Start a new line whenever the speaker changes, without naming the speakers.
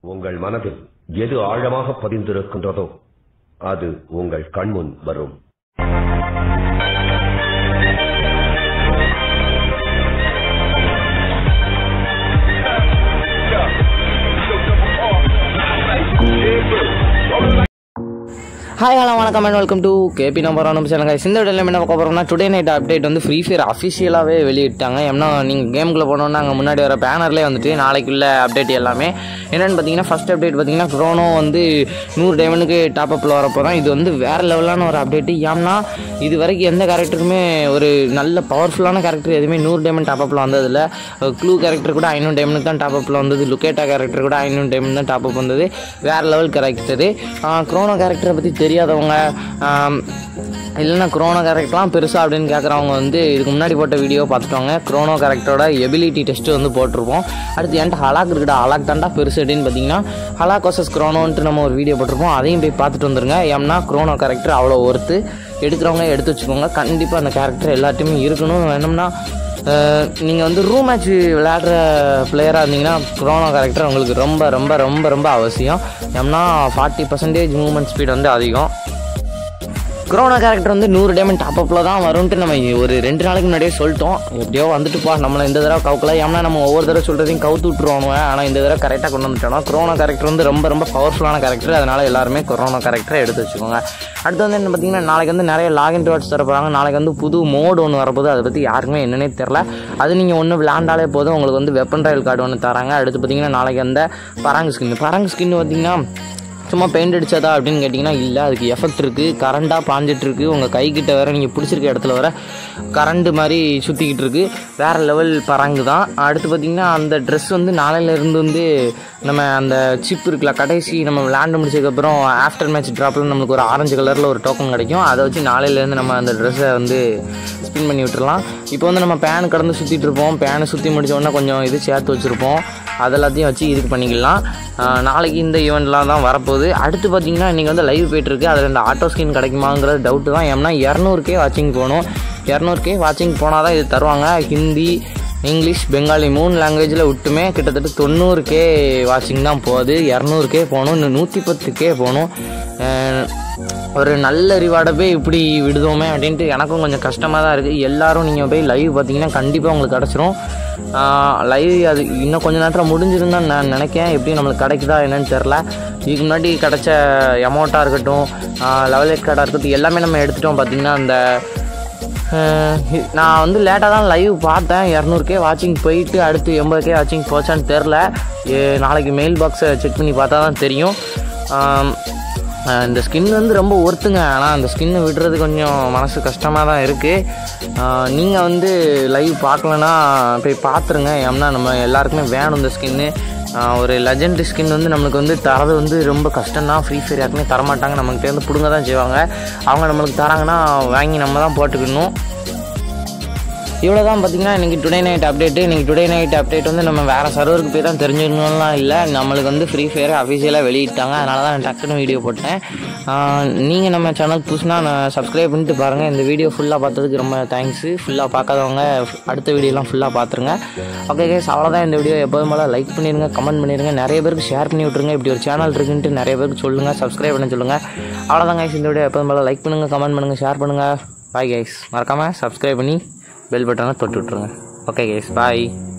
உங்கள் மனதில் எது ஆழமாக பதிந்திருக்கின்றதோ அது உங்கள் கண்முன் வரும்
ஹாய் ஹலோ வணக்கம் and welcome to KB number one channel guys. இந்த வீடியோவில் என்ன பார்க்க போகிறோம்னா டுடே நைட் அப்டேட் வந்து ஃப்ரீ ஃபயர் அஃபிஷியலாகவே வெளியிட்டாங்க ஏன்னா நீங்கள் கேமுக்குள்ளே போனோன்னா அங்கே முன்னாடி வர பேனர்லேயே வந்துட்டு நாளைக்குள்ள அப்டேட் எல்லாமே என்னென்னு பார்த்தீங்கன்னா ஃபஸ்ட் அப்டேட் பார்த்தீங்கன்னா க்ரோனோ வந்து நூறு டைமண்டுக்கு டாப் அப்பில் வரப்போ தான் இது வந்து வேறு லெவலான ஒரு அப்டேட்டு ஏன்னா இது வரைக்கும் எந்த கேரக்டருக்குமே ஒரு நல்ல பவர்ஃபுல்லான கேரக்டர் எதுவுமே நூறு டைமண்ட் டாப் அப்பில் வந்ததில்ல க்ளூ கேரக்டர் கூட ஐநூறு டைமண்ட் தான் டாப் அப்பில் வந்தது லுக்கேட்டா கேரக்டர் கூட ஐநூறு டைமண்ட் தான் டாப் அப் வந்தது வேறு லெவல் கேரக்டரு க்ரோனோ கேரக்டரை பற்றி தெரியாதவங்க ஆம், இல்லைன்னா குரோனோ கேரக்டர்லாம் பெருசா அப்படின்னு கேட்குறவங்க வந்து இதுக்கு முன்னாடி போட்ட வீடியோ பார்த்துட்டோங்க குரோனோ கேரக்டரோட எபிலிட்டி டெஸ்ட்டு வந்து போட்டிருப்போம் அடுத்து என்கிட்ட ஹலாக் இருக்குடா ஹலாக் தாண்டா பெருசு அப்படின்னு பார்த்தீங்கன்னா ஹலாக் வர்சஸ் குரோனோன்ட்டு நம்ம ஒரு வீடியோ போட்டிருப்போம் அதையும் போய் பார்த்துட்டு வந்துருங்க ஏன்னா குரோனோ கேரக்டர் அவ்வளோ ஒர்த்து எடுக்கிறவங்க எடுத்து வச்சுக்கோங்க கண்டிப்பாக அந்த கேரக்டர் எல்லாத்தையுமே இருக்கணும் வேணும்னா நீங்கள் வந்து ரூம் மேட்ச் விளையாடுற பிளேயராக இருந்தீங்கன்னா குரோனோ கேரக்டர் உங்களுக்கு ரொம்ப ரொம்ப ரொம்ப ரொம்ப அவசியம் ஏன்னா ஃபார்ட்டி பர்சன்டேஜ் மூவ்மெண்ட் ஸ்பீட் வந்து அதிகம் குரோனா கேரக்டர் வந்து நூறு டைமண்ட் டாப் அப்பில் தான் வரும்ன்ட்டு நம்ம ஒரு ரெண்டு நாளைக்கு முன்னாடியே சொல்லிட்டோம் எப்படியோ வந்துட்டு போ நம்மளை இந்த தடவை கவுக்கல ஏன்னா நம்ம ஒவ்வொரு தடவை சொல்கிறதையும் கவுத்து விட்ருவானுங்க ஆனால் இந்த தடவை கரெக்டாக கொண்டு வந்துட்டோம் குரோனா கேரக்டர் வந்து ரொம்ப ரொம்ப பவர்ஃபுல்லான கேரக்டர் அதனால் எல்லாருமே கொரோனா கேரக்டரை எடுத்து வச்சுக்கோங்க அடுத்து வந்து என்ன பார்த்தீங்கன்னா நாளைக்கு வந்து நிறைய லாகின் ரிவார்ட்ஸ் தர போகிறாங்க நாளைக்கு வந்து புது மோடு ஒன்று வரப்போகுது அதை பற்றி யாருக்குமே என்னன்னே தெரில அது நீங்கள் ஒன்று விளாண்டாலே போதும் உங்களுக்கு வந்து வெப்பன் ரயில் கார்டு ஒன்று தராங்க அடுத்து பார்த்தீங்கன்னா நாளைக்கு அந்த பராங்கு ஸ்கின் பராங்கு ஸ்கின் பார்த்தீங்கன்னா சும்மா பெயிண்ட் அடிச்சதா அப்படின்னு கேட்டிங்கன்னா இல்லை அதுக்கு எஃபெக்ட் இருக்குது கரண்டாக பாஞ்சிட்டு இருக்கு உங்கள் கைக்கிட்ட வேற நீங்கள் பிடிச்சிருக்க இடத்துல வர கரண்ட் மாதிரி சுற்றிக்கிட்டு இருக்கு வேறு லெவல் பராங்கு தான் அடுத்து பார்த்திங்கன்னா அந்த ட்ரெஸ் வந்து நாளையிலேருந்து வந்து நம்ம அந்த சிப் இருக்குல்ல கடைசி நம்ம விளாண்டு முடிச்சதுக்கப்புறம் ஆஃப்டர் மேட்ச் ட்ராப்பில் நம்மளுக்கு ஒரு ஆரஞ்சு கலரில் ஒரு டோக்கன் கிடைக்கும் அதை வச்சு நாளையிலேருந்து நம்ம அந்த ட்ரெஸ்ஸை வந்து ஸ்பின் பண்ணி விட்டுறலாம் இப்போ வந்து நம்ம பேன் கடந்து சுற்றிட்டு இருப்போம் பேனை சுற்றி முடிச்ச உடனே கொஞ்சம் இது சேர்த்து வச்சுருப்போம் அதெல்லாத்தையும் வச்சு இதுக்கு பண்ணிக்கலாம் ஆஹ் நாளைக்கு இந்த ஈவெண்ட்லாம் தான் வரப்போகுது அடுத்து பார்த்தீங்கன்னா இன்றைக்கி வந்து லைவ் போயிட்டுருக்கு அதில் இந்த ஆட்டோ ஸ்கின் கிடைக்குமாங்கிறது டவுட்டு தான் ஏன்னா இரநூறுக்கே வாட்சிங் போகணும் இரநூறுக்கே வாட்சிங் போனால் தான் இது தருவாங்க ஹிந்தி இங்கிலீஷ் பெங்காலி மூணு லாங்குவேஜில் விட்டுமே கிட்டத்தட்ட தொண்ணூறுக்கே வாட்சிங் தான் போகுது இரநூறுக்கே போகணும் இன்னும் நூற்றி பத்துக்கே போகணும் ஆஹ் ஒரு நல்ல ரிவார்டை போய் இப்படி விடுதோமே அப்படின்ட்டு எனக்கும் கொஞ்சம் கஷ்டமாக தான் இருக்குது எல்லாரும் நீங்கள் போய் லைவ் பார்த்தீங்கன்னா கண்டிப்பாக உங்களுக்கு கிடச்சிரும் லைவ் அது இன்னும் கொஞ்ச நேரத்தில் முடிஞ்சிருந்தான்னு நான் நினைக்கிறேன் எப்படியும் நம்மளுக்கு கிடைக்குதா என்னன்னு தெரில இதுக்கு முன்னாடி கிடச்ச அமௌண்ட்டாக இருக்கட்டும் லெவல் எயிட் கார்டாக இருக்கட்டும் எல்லாமே நம்ம எடுத்துட்டோம் பார்த்தீங்கன்னா அந்த அஹ் இ- நான் வந்து லேட்டாக தான் லைவ் பார்த்தேன் இரநூறுக்கே வாட்சிங் போயிட்டு அடுத்து எண்பதுக்கே வாட்சிங் போச்சான்னு தெரில ஏ- நாளைக்கு மெயில் பாக்ஸை செக் பண்ணி பார்த்தா தான் தெரியும் ஆம், அஹ் இந்த ஸ்கின் வந்து ரொம்ப ஒர்த்துங்க ஆனால் அந்த ஸ்கின்னை விடுறது கொஞ்சம் மனசு கஷ்டமாக தான் இருக்குது நீங்கள் வந்து லைவ் பார்க்கலன்னா போய் பார்த்துருங்க ஏன்னா நம்ம எல்லாருக்குமே வேணும் இந்த ஸ்கின்னு ஒரு லெஜெண்ட் ஸ்கின் வந்து நம்மளுக்கு வந்து தரது வந்து ரொம்ப கஷ்டம் தான் ஃப்ரீ ஃபயர் யாருக்குமே தரமாட்டாங்க நமக்கு வந்து பிடுங்க தான் செய்வாங்க அவங்க நம்மளுக்கு தராங்கன்னா வாங்கி நம்ம தான் போட்டுக்கணும் இவ்வளோ தான் பார்த்தீங்கன்னா இன்றைக்கி டுடே நைட் அப்டேட்டு இன்றைக்கி டுடே நைட் அப்டேட் வந்து நம்ம வேறு சர்வருக்கு போய் தான் தெரிஞ்சுக்கணும்லாம் இல்லை நம்மளுக்கு வந்து ஃப்ரீ ஃபயர் அஃபிஷியலாக வெளியிட்டாங்க அதனால தான் நான் டக்குன்னு வீடியோ போட்டேன் நீங்கள் நம்ம சேனல் புதுசுனா நான் சப்ஸ்கிரைப் பண்ணிட்டு பாருங்கள் இந்த வீடியோ ஃபுல்லாக பார்த்ததுக்கு ரொம்ப தேங்க்ஸு ஃபுல்லாக பார்க்காதவங்க அடுத்த வீடியோலாம் ஃபுல்லாக பார்த்துருங்க ஓகே கேஸ் அவ்வளோதான் இந்த வீடியோ எப்போதும் போல லைக் பண்ணிடுங்க கமெண்ட் பண்ணிடுங்க நிறைய பேருக்கு ஷேர் பண்ணி விட்ருங்க இப்படி ஒரு சேனல் இருக்குன்ட்டு நிறைய பேருக்கு சொல்லுங்கள் சப்ஸ்கிரைப் பண்ண சொல்லுங்கள் அவ்வளோதான் கைஸ் இந்த வீடியோ எப்போதும் போல லைக் பண்ணுங்கள் கமெண்ட் பண்ணுங்கள் ஷேர் பண்ணுங்கள் பாய் கைஸ் மறக்காமல் சப்ஸ்கிரைப் பண்ணி பெல் பட்டனை தொட்டு விட்ருங்க ஓகே கைஸ் பாய்